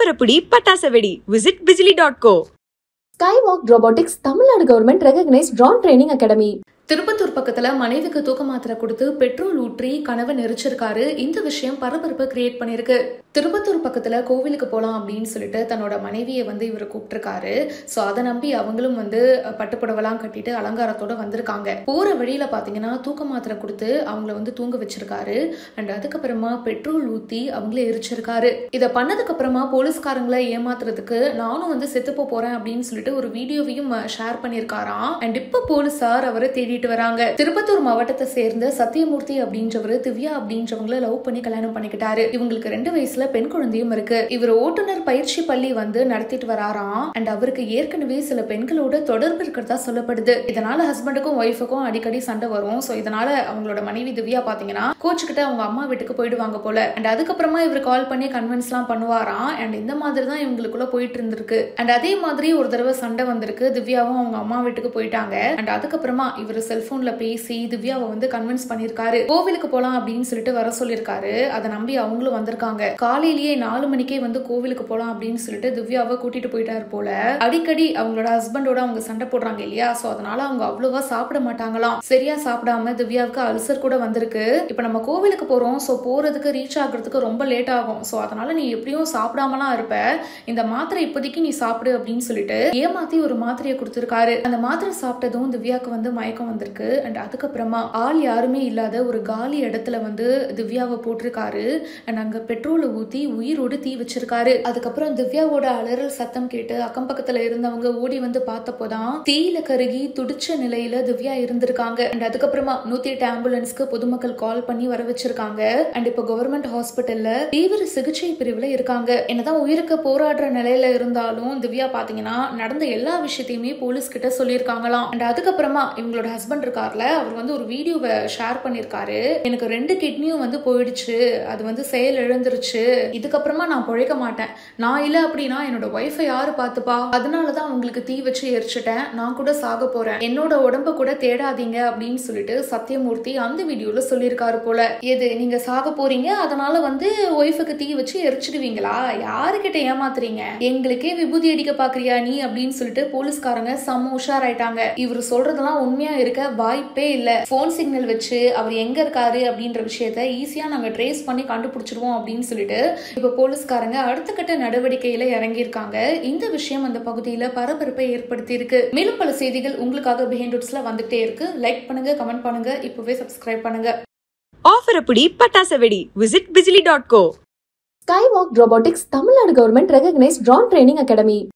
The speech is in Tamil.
ஆஃபர் அப்படி பட்டாசு வெடி visit Bijili dot go skywalk robotics Tamil Nadu government recognise drone training academy Tirupattur பக்கத்துல மனைவிக்கு தூக்க மாத்திரை கொடுத்து பெட்ரோல் ஊற்றி கணவன் எரிச்சிருக்காரு இந்த விஷயம் பரபரப்பு கிரியேட் பண்ணிருக்கு திருப்பத்தூர் பக்கத்துல கோவிலுக்கு போலாம் அப்படின்னு சொல்லிட்டு தன்னோட மனைவியை வந்து இவர் கூப்பிட்டிருக்காரு ஸோ அதை நம்பி அவங்களும் வந்து பட்டுப்புடவெல்லாம் கட்டிட்டு அலங்காரத்தோட வந்திருக்காங்க போற வழியில பாத்தீங்கன்னா தூக்க மாத்திரை கொடுத்து அவங்கள வந்து தூங்க வச்சிருக்காரு அண்ட் அதுக்கப்புறமா பெட்ரோல் ஊத்தி அவங்கள எரிச்சிருக்காரு இதை பண்ணதுக்கு அப்புறமா போலீஸ்காரங்களை ஏமாத்துறதுக்கு நானும் வந்து செத்து போறேன் அப்படின்னு சொல்லிட்டு ஒரு வீடியோவையும் ஷேர் பண்ணியிருக்காராம் அண்ட் இப்போ போலீசார் அவரை தேடிட்டு வராங்க திருப்பத்தூர் மாவட்டத்தை சேர்ந்த சத்தியமூர்த்தி அப்படின்றவர் திவ்யா அப்படின்றவங்கள லவ் பண்ணி கல்யாணம் பண்ணிக்கிட்டாரு இவங்களுக்கு ரெண்டு வயசுல பெண் குழந்தையும் இருக்கு இவர் ஓட்டுநர் பயிற்சி பள்ளி வந்து நடத்திட்டு வராராம் அண்ட் அவருக்கு ஏற்கனவே சில பெண்களோட தொடர்பு இருக்கிறதா சொல்லப்படுது இதனால ஹஸ்பண்டுக்கும் ஒய்ஃபுக்கும் அடிக்கடி சண்டை வரும் சோ இதனால அவங்களோட மனைவி திவ்யா பாத்தீங்கன்னா கோச்சுக்கிட்ட அவங்க அம்மா வீட்டுக்கு போயிடுவாங்க போல அண்ட் அதுக்கப்புறமா இவர் கால் பண்ணி கன்வின்ஸ் எல்லாம் பண்ணுவாராம் அண்ட் இந்த மாதிரி தான் இவங்களுக்குள்ள போயிட்டு இருந்திருக்கு அண்ட் அதே மாதிரி ஒரு தடவை சண்டை வந்திருக்கு திவ்யாவும் அவங்க அம்மா வீட்டுக்கு போயிட்டாங்க அண்ட் அதுக்கப்புறமா இவர் செல்போன்ல பேசி திவ்யாவை வந்து கன்வின்ஸ் பண்ணிருக்காரு கோவிலுக்கு போலாம் அப்படின்னு சொல்லிட்டு வர சொல்லியிருக்காரு அதை நம்பி அவங்களும் வந்திருக்காங்க காலையிலேயே நாலு மணிக்கே வந்து கோவிலுக்கு போலாம் அப்படின்னு சொல்லிட்டு திவ்யாவை கூட்டிட்டு போயிட்டாரு போல அடிக்கடி அவங்களோட ஹஸ்பண்டோட அவங்க சண்டை போடுறாங்க இல்லையா சோ அதனால அவங்க அவ்வளவா சாப்பிட மாட்டாங்களாம் சரியா சாப்பிடாம திவ்யாவுக்கு அல்சர் கூட வந்திருக்கு இப்ப நம்ம கோவிலுக்கு போறோம் சோ போறதுக்கு ரீச் ஆகுறதுக்கு ரொம்ப லேட் ஆகும் சோ அதனால நீ எப்படியும் சாப்பிடாமலாம் இருப்ப இந்த மாத்திரை இப்போதைக்கு நீ சாப்பிடு அப்படின்னு சொல்லிட்டு ஏமாத்தி ஒரு மாத்திரையை கொடுத்திருக்காரு அந்த மாத்திரை சாப்பிட்டதும் திவ்யாவுக்கு வந்து மயக்கம் வந்திருக்கு அண்ட் அதுக்கப்புறமா ஆள் யாருமே இல்லாத ஒரு காலி இடத்துல வந்து திவ்யாவை போட்டிருக்காரு அண்ட் அங்க பெட்ரோலை ஊத்தி உயிரோடு தீ வச்சிருக்காரு அதுக்கப்புறம் திவ்யாவோட அலறல் சத்தம் கேட்டு அக்கம் பக்கத்துல இருந்தவங்க ஓடி வந்து பார்த்தப்போதான் தீயில கருகி துடிச்ச நிலையில திவ்யா இருந்திருக்காங்க அண்ட் அதுக்கப்புறமா நூத்தி எட்டு ஆம்புலன்ஸ்க்கு பொதுமக்கள் கால் பண்ணி வர வச்சிருக்காங்க அண்ட் இப்போ கவர்மெண்ட் ஹாஸ்பிட்டல்ல தீவிர சிகிச்சை பிரிவுல இருக்காங்க என்னதான் உயிருக்கு போராடுற நிலையில இருந்தாலும் திவ்யா பாத்தீங்கன்னா நடந்த எல்லா விஷயத்தையுமே போலீஸ் கிட்ட சொல்லியிருக்காங்களாம் அண்ட் அதுக்கப்புறமா இவங்களோட ஹஸ்பண்ட் இருக்கார்ல அவர் வந்து ஒரு வீடியோவை ஷேர் பண்ணிருக்காரு எனக்கு ரெண்டு கிட்னியும் வந்து போயிடுச்சு அது வந்து செயல் இழந்துருச்சு இதுக்கப்புறமா நான் பொழைக்க மாட்டேன் நான் இல்ல அப்படின்னா என்னோட ஒய்ஃபை யாரு பாத்துப்பா அதனாலதான் உங்களுக்கு தீ வச்சு எரிச்சிட்டேன் நான் கூட சாக போறேன் என்னோட உடம்ப கூட தேடாதீங்க அப்படின்னு சொல்லிட்டு சத்யமூர்த்தி அந்த வீடியோல சொல்லியிருக்காரு போல எது நீங்க சாக போறீங்க அதனால வந்து ஒய்ஃபுக்கு தீ வச்சு எரிச்சிடுவீங்களா யாருக்கிட்ட ஏமாத்துறீங்க எங்களுக்கே விபூதி அடிக்க பாக்குறியா நீ அப்படின்னு சொல்லிட்டு போலீஸ்காரங்க செம்ம உஷாராயிட்டாங்க இவர் சொல்றதெல்லாம் உண்மையா இருக்க வாய்ப்பே இல்ல போன் சிக்னல் வச்சு அவர் எங்க இருக்காரு அப்படின்ற விஷயத்த ஈஸியா நாங்க ட்ரேஸ் பண்ணி கண்டுபிடிச்சிருவோம் அப்படின்னு சொல்லிட்டு இப்ப போலீஸ்காரங்க அடுத்த கட்ட நடவடிக்கையில இறங்கியிருக்காங்க இந்த விஷயம் அந்த பகுதியில பரபரப்பை ஏற்படுத்தி இருக்கு மேலும் பல செய்திகள் உங்களுக்காக பிஹைண்ட் ரூட்ஸ்ல வந்துட்டே இருக்கு லைக் பண்ணுங்க கமெண்ட் பண்ணுங்க இப்பவே சப்ஸ்கிரைப் பண்ணுங்க ஆஃபர் அப்படி பட்டாசு வெடி visit Bijili dot go skywalk robotics Tamil Nadu government recognise drone training academy